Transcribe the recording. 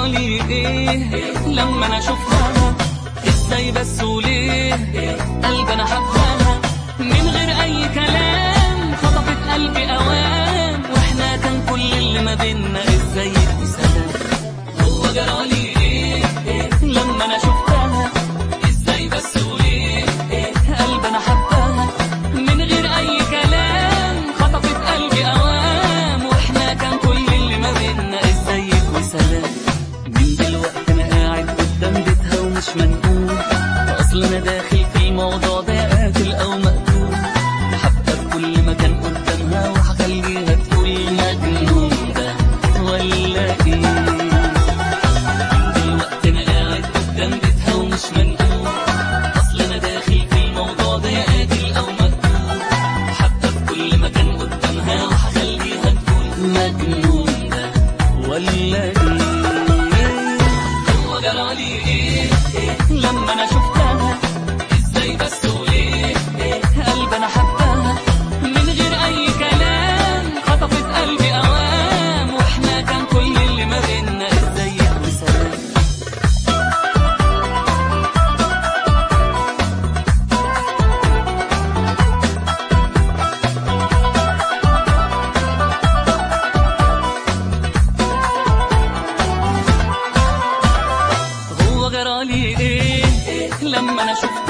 جرالي ايه لما انا شفتها ازاي بس وليه قلبي انا حبها من غير اي كلام خطفت قلبي اوام واحنا كان كل اللي ما بينا ازيك وسلام هو جرالي ايه لما انا شفتها ازاي بس وليه قلبي انا حبها من غير اي كلام خطفت قلبي اوام واحنا كان كل اللي ما بينا ازيك وسلام من دلوقتي انا قاعد قدام بيتها ومش منقول اصل انا داخل في الموضوع ده قاتل او مقتول حتى في كل مكان قدامها وهخليها تقول مجنون ده ولا ايه دلوقتي انا قاعد قدام بيتها ومش منقول اصل انا داخل في الموضوع ده يا قاتل او مقتول حتى في كل مكان قدامها وهخليها تقول مجنون ده ولا ايه هو جرالي ايه لما انا شفتها ازاي بس وليه قلبي انا حبها من غير اي كلام خطفت قلبي اوام واحنا كان كل اللي ما بينا ازيك وسلام هو جرالي ايه لما انا شفت